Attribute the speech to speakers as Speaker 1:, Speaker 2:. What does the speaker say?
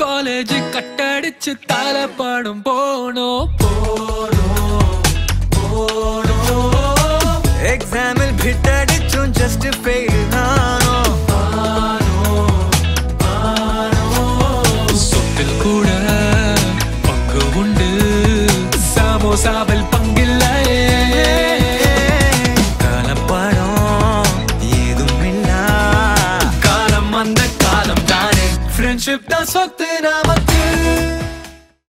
Speaker 1: college கட்டடிச்சு தலப்படம் போனோம் போனோம் போனோம்
Speaker 2: എക്സാമിൽ ഭിട്ടടിച്ചും ജസ്റ്റ് ഫെയിൽ ആണോ
Speaker 1: சொத்தில் கூட பங்கு உண்டு சமோசாவில் பங்கில்லையே
Speaker 2: കലപ്പടം ഏതുമില്ല
Speaker 1: காலம் அந்த காலம் தானே ஃப்ரெண்ட்ஷிப் தான் சொத்து நமக்கு